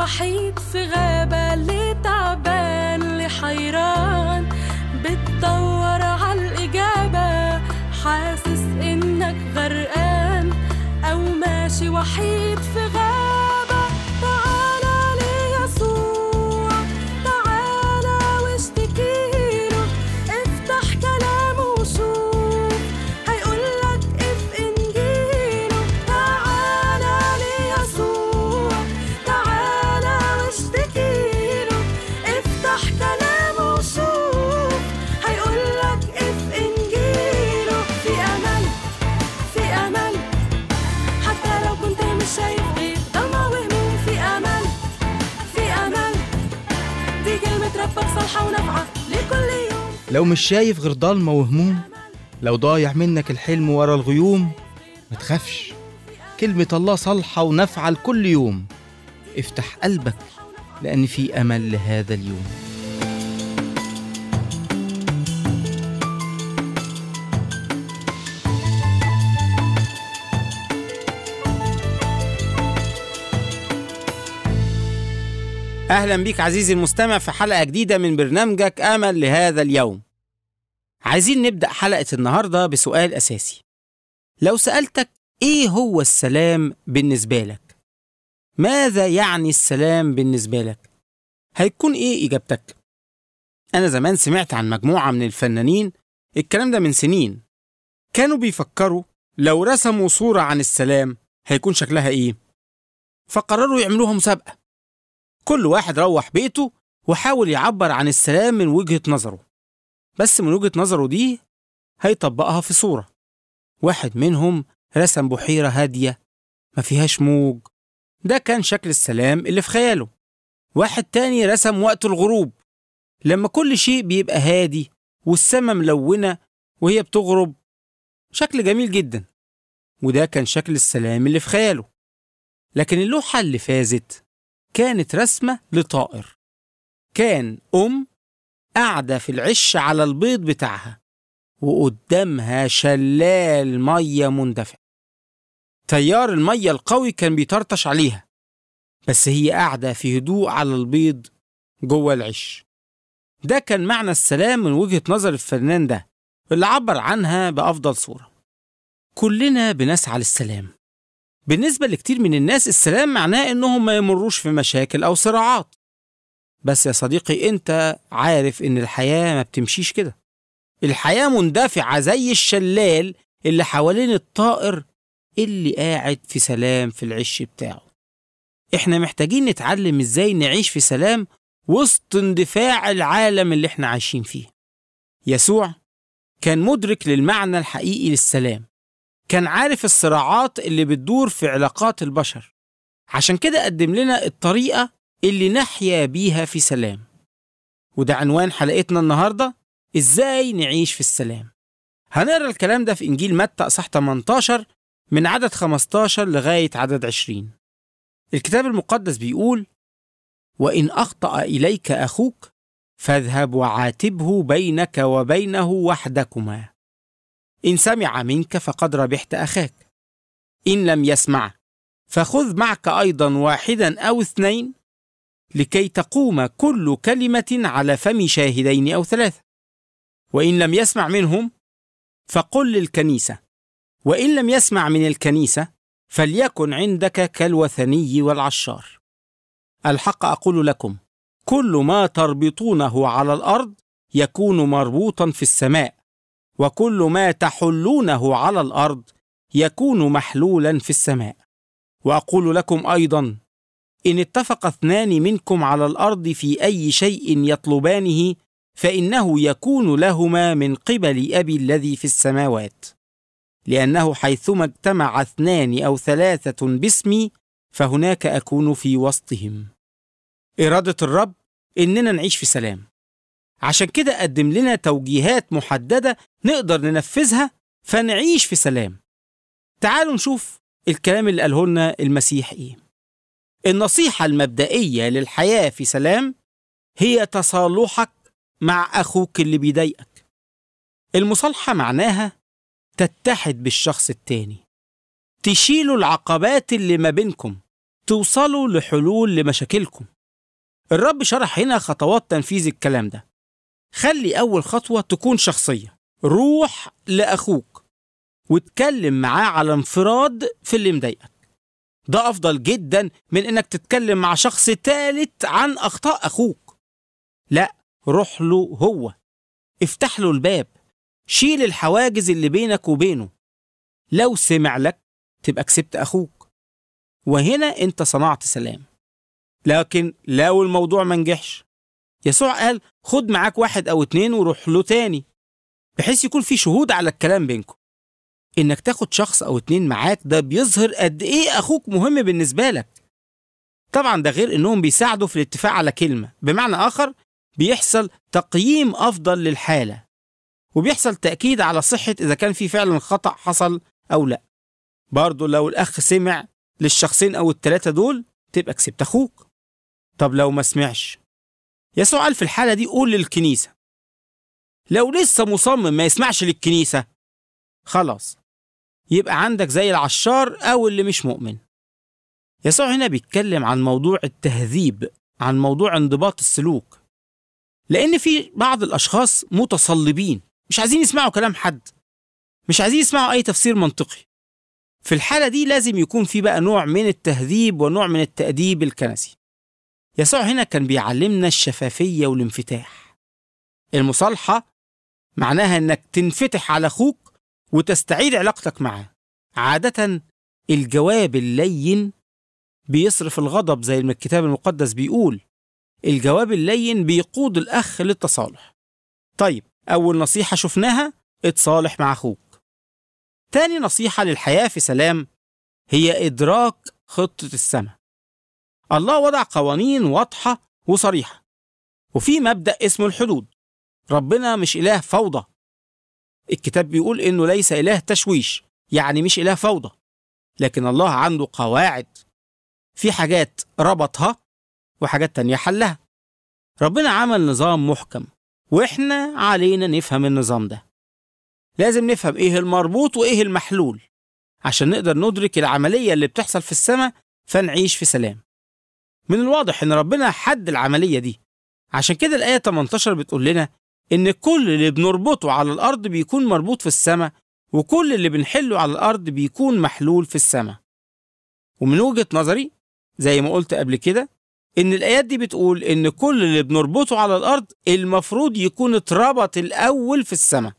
وحيد في غابة اللي تعبان اللي حيران بتدور عالإجابة حاسس إنك غرقان أو ماشي وحيد في غابة تعالى ليسوع تعالى واشتكيله افتح كلامه وشوف هيقولك اف انجيله تعالى ليسوع تعالى واشتكيله افتح كلامه وشوف هيقولك اف انجيله في امل في امل حتى لو كنت مش شايف غير ضلمة وهموم في امل في امل دي كلمة ربك صالحة ونافعة لكل يوم لو مش شايف غير ضلمة وهموم لو ضايع منك الحلم ورا الغيوم ما تخافش كلمة الله صالحة ونافعة لكل يوم افتح قلبك لأن في أمل لهذا اليوم أهلا بيك عزيزي المستمع في حلقة جديدة من برنامجك أمل لهذا اليوم عايزين نبدأ حلقة النهاردة بسؤال أساسي لو سألتك إيه هو السلام بالنسبة لك؟ ماذا يعني السلام بالنسبة لك؟ هيكون إيه إجابتك؟ أنا زمان سمعت عن مجموعة من الفنانين الكلام ده من سنين كانوا بيفكروا لو رسموا صورة عن السلام هيكون شكلها إيه؟ فقرروا يعملوها مسابقة كل واحد روح بيته وحاول يعبر عن السلام من وجهة نظره بس من وجهة نظره دي هيطبقها في صورة واحد منهم رسم بحيرة هادية ما فيهاش موج ده كان شكل السلام اللي في خياله واحد تاني رسم وقت الغروب لما كل شيء بيبقى هادي والسما ملونة وهي بتغرب شكل جميل جدا وده كان شكل السلام اللي في خياله لكن اللوحة اللي فازت كانت رسمة لطائر كان أم قاعدة في العش على البيض بتاعها وقدامها شلال مية مندفع تيار المية القوي كان بيطرطش عليها بس هي قاعدة في هدوء على البيض جوه العش ده كان معنى السلام من وجهة نظر الفنان ده اللي عبر عنها بأفضل صورة كلنا بنسعى للسلام بالنسبة لكتير من الناس السلام معناه إنهم ما يمروش في مشاكل أو صراعات بس يا صديقي أنت عارف إن الحياة ما بتمشيش كده الحياة مندفعة زي الشلال اللي حوالين الطائر اللي قاعد في سلام في العش بتاعه احنا محتاجين نتعلم ازاي نعيش في سلام وسط اندفاع العالم اللي احنا عايشين فيه يسوع كان مدرك للمعنى الحقيقي للسلام كان عارف الصراعات اللي بتدور في علاقات البشر عشان كده قدم لنا الطريقة اللي نحيا بيها في سلام وده عنوان حلقتنا النهاردة ازاي نعيش في السلام هنقرا الكلام ده في انجيل متى اصح 18 من عدد 15 لغاية عدد 20 الكتاب المقدس بيقول وإن أخطأ إليك أخوك فاذهب وعاتبه بينك وبينه وحدكما إن سمع منك فقد ربحت أخاك إن لم يسمع فخذ معك أيضا واحدا أو اثنين لكي تقوم كل كلمة على فم شاهدين أو ثلاثة وإن لم يسمع منهم فقل للكنيسة وإن لم يسمع من الكنيسة فليكن عندك كالوثني والعشار الحق أقول لكم كل ما تربطونه على الأرض يكون مربوطا في السماء وكل ما تحلونه على الأرض يكون محلولا في السماء وأقول لكم أيضا إن اتفق اثنان منكم على الأرض في أي شيء يطلبانه فإنه يكون لهما من قبل أبي الذي في السماوات لأنه حيثما اجتمع اثنان أو ثلاثة باسمي فهناك أكون في وسطهم إرادة الرب إننا نعيش في سلام عشان كده قدم لنا توجيهات محددة نقدر ننفذها فنعيش في سلام تعالوا نشوف الكلام اللي قاله لنا المسيح إيه النصيحة المبدئية للحياة في سلام هي تصالحك مع أخوك اللي بيضايقك المصالحة معناها تتحد بالشخص التاني تشيلوا العقبات اللي ما بينكم توصلوا لحلول لمشاكلكم الرب شرح هنا خطوات تنفيذ الكلام ده خلي أول خطوة تكون شخصية روح لأخوك واتكلم معاه على انفراد في اللي مضايقك ده أفضل جدا من إنك تتكلم مع شخص تالت عن أخطاء أخوك لا روح له هو افتح له الباب شيل الحواجز اللي بينك وبينه لو سمع لك تبقى كسبت أخوك وهنا أنت صنعت سلام لكن لو الموضوع ما نجحش يسوع قال خد معاك واحد أو اتنين وروح له تاني بحيث يكون في شهود على الكلام بينكم إنك تاخد شخص أو اتنين معاك ده بيظهر قد إيه أخوك مهم بالنسبة لك طبعا ده غير إنهم بيساعدوا في الاتفاق على كلمة بمعنى آخر بيحصل تقييم أفضل للحالة وبيحصل تأكيد على صحة إذا كان في فعلا خطأ حصل أو لا برضه لو الأخ سمع للشخصين أو التلاتة دول تبقى كسبت أخوك طب لو ما سمعش يسوع قال في الحالة دي قول للكنيسة لو لسه مصمم ما يسمعش للكنيسة خلاص يبقى عندك زي العشار أو اللي مش مؤمن يسوع هنا بيتكلم عن موضوع التهذيب عن موضوع انضباط السلوك لأن في بعض الأشخاص متصلبين مش عايزين يسمعوا كلام حد مش عايزين يسمعوا أي تفسير منطقي في الحالة دي لازم يكون في بقى نوع من التهذيب ونوع من التأديب الكنسي يسوع هنا كان بيعلمنا الشفافية والانفتاح المصالحة معناها انك تنفتح على اخوك وتستعيد علاقتك معاه عادة الجواب اللين بيصرف الغضب زي ما الكتاب المقدس بيقول الجواب اللين بيقود الأخ للتصالح طيب أول نصيحة شفناها اتصالح مع أخوك تاني نصيحة للحياة في سلام هي إدراك خطة السماء الله وضع قوانين واضحة وصريحة وفي مبدأ اسمه الحدود ربنا مش إله فوضى الكتاب بيقول إنه ليس إله تشويش يعني مش إله فوضى لكن الله عنده قواعد في حاجات ربطها وحاجات تانية حلها ربنا عمل نظام محكم وإحنا علينا نفهم النظام ده لازم نفهم إيه المربوط وإيه المحلول عشان نقدر ندرك العملية اللي بتحصل في السماء فنعيش في سلام من الواضح إن ربنا حد العملية دي عشان كده الآية 18 بتقول لنا إن كل اللي بنربطه على الأرض بيكون مربوط في السماء وكل اللي بنحله على الأرض بيكون محلول في السماء ومن وجهة نظري زي ما قلت قبل كده إن الآيات دي بتقول إن كل اللي بنربطه على الأرض المفروض يكون اتربط الأول في السماء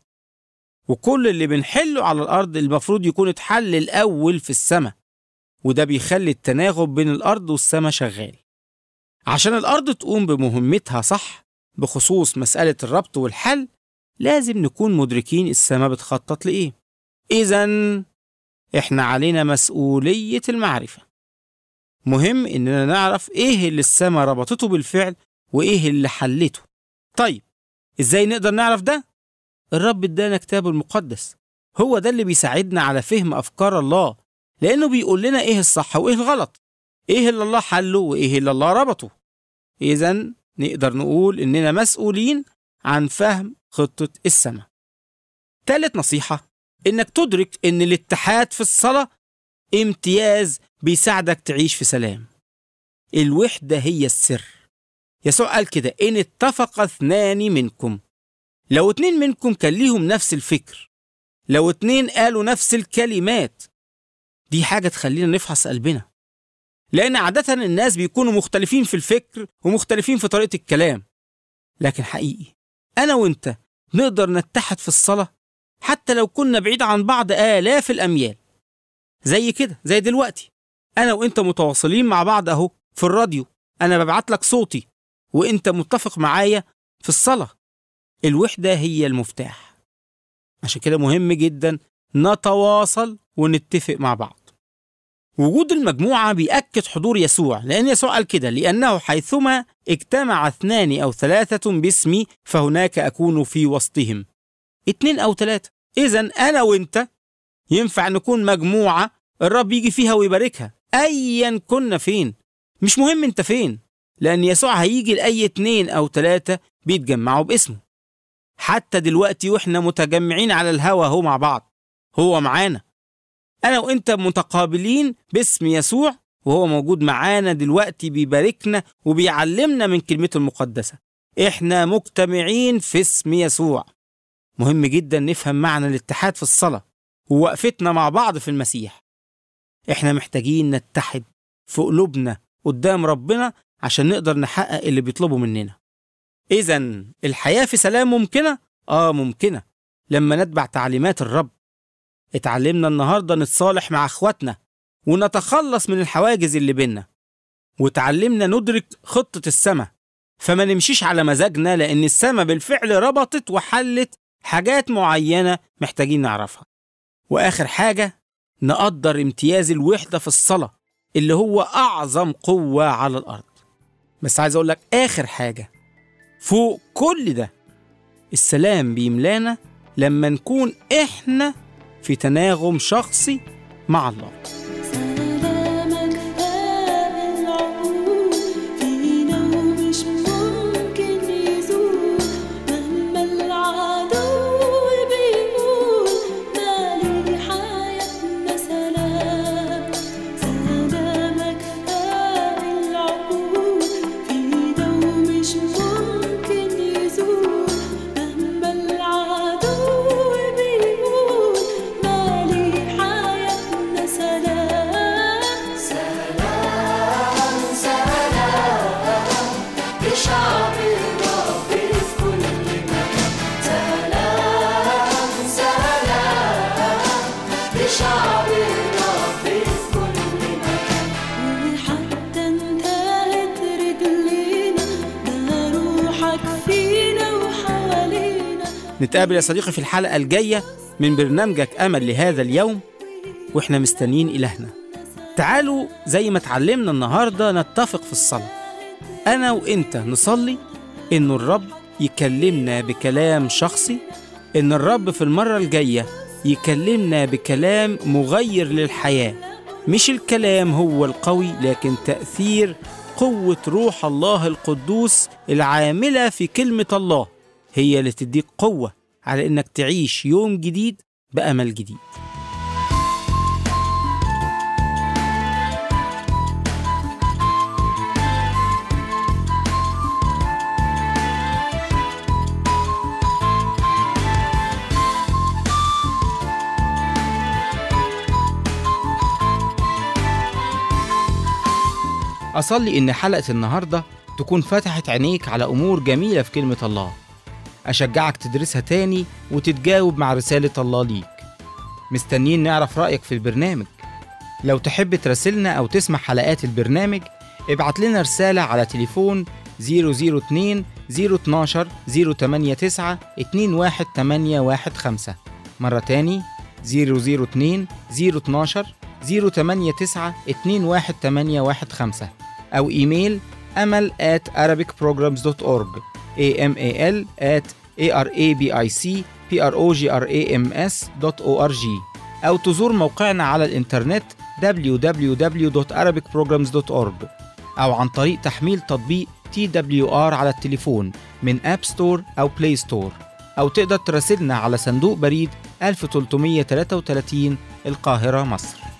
وكل اللي بنحله على الأرض المفروض يكون اتحل الأول في السماء وده بيخلي التناغم بين الأرض والسماء شغال عشان الأرض تقوم بمهمتها صح بخصوص مسألة الربط والحل لازم نكون مدركين السماء بتخطط لإيه إذا إحنا علينا مسؤولية المعرفة مهم إننا نعرف إيه اللي السماء ربطته بالفعل وإيه اللي حلته طيب إزاي نقدر نعرف ده؟ الرب ادانا كتابه المقدس هو ده اللي بيساعدنا على فهم أفكار الله لأنه بيقول لنا إيه الصح وإيه الغلط إيه اللي الله حله وإيه اللي الله ربطه إذا نقدر نقول إننا مسؤولين عن فهم خطة السماء تالت نصيحة إنك تدرك إن الاتحاد في الصلاة امتياز بيساعدك تعيش في سلام الوحدة هي السر يسوع قال كده إن اتفق اثنان منكم لو اتنين منكم كان ليهم نفس الفكر لو اتنين قالوا نفس الكلمات دي حاجة تخلينا نفحص قلبنا لأن عادة الناس بيكونوا مختلفين في الفكر ومختلفين في طريقة الكلام لكن حقيقي أنا وأنت نقدر نتحد في الصلاة حتى لو كنا بعيد عن بعض آلاف الأميال زي كده زي دلوقتي أنا وأنت متواصلين مع بعض أهو في الراديو أنا ببعت لك صوتي وأنت متفق معايا في الصلاة الوحدة هي المفتاح عشان كده مهم جدا نتواصل ونتفق مع بعض وجود المجموعة بيأكد حضور يسوع لأن يسوع قال كده لأنه حيثما اجتمع اثنان أو ثلاثة باسمي فهناك أكون في وسطهم اتنين أو ثلاثة إذا أنا وأنت ينفع نكون مجموعة الرب يجي فيها ويباركها أيا كنا فين مش مهم أنت فين لأن يسوع هيجي لأي اتنين أو ثلاثة بيتجمعوا باسمه حتى دلوقتي واحنا متجمعين على الهوا اهو مع بعض هو معانا انا وانت متقابلين باسم يسوع وهو موجود معانا دلوقتي بيباركنا وبيعلمنا من كلمته المقدسة احنا مجتمعين في اسم يسوع مهم جدا نفهم معنى الاتحاد في الصلاة ووقفتنا مع بعض في المسيح احنا محتاجين نتحد في قلوبنا قدام ربنا عشان نقدر نحقق اللي بيطلبه مننا إذا الحياة في سلام ممكنة؟ آه ممكنة لما نتبع تعليمات الرب اتعلمنا النهاردة نتصالح مع اخواتنا ونتخلص من الحواجز اللي بينا وتعلمنا ندرك خطة السماء فما نمشيش على مزاجنا لأن السماء بالفعل ربطت وحلت حاجات معينة محتاجين نعرفها وآخر حاجة نقدر امتياز الوحدة في الصلاة اللي هو أعظم قوة على الأرض بس عايز أقول لك آخر حاجة فوق كل ده السلام بيملانا لما نكون إحنا في تناغم شخصي مع الله سلامك فاق العقول فينا ومش ممكن يزول مهما العدو بيقول مالي حياتنا سلام سلامك فاق العقول فينا ومش ممكن يزول مهما العدو بيقول مالي حياتنا سلام لشعب الرب في كل مكان سلام سلام لشعب الرب في كل مكان وحتى انتهت رجلينا ده روحك فينا وحوالينا نتقابل يا صديقي في الحلقة الجاية من برنامجك أمل لهذا اليوم وإحنا مستنيين إلهنا تعالوا زي ما اتعلمنا النهاردة نتفق في الصلاة أنا وإنت نصلي إن الرب يكلمنا بكلام شخصي إن الرب في المرة الجاية يكلمنا بكلام مغير للحياة مش الكلام هو القوي لكن تأثير قوة روح الله القدوس العاملة في كلمة الله هي اللي تديك قوة على إنك تعيش يوم جديد بأمل جديد أصلي إن حلقة النهاردة تكون فتحت عينيك على أمور جميلة في كلمة الله أشجعك تدرسها تاني وتتجاوب مع رسالة الله ليك مستنيين نعرف رأيك في البرنامج لو تحب تراسلنا أو تسمع حلقات البرنامج ابعت لنا رسالة على تليفون 002 012 089 21815 مرة تاني 002 012 089 21815 أو إيميل أمل at arabicprograms.org amal at arabicprograms.org أو تزور موقعنا على الإنترنت www.arabicprograms.org أو عن طريق تحميل تطبيق TWR على التليفون من أب ستور أو بلاي ستور أو تقدر تراسلنا على صندوق بريد 1333 القاهرة مصر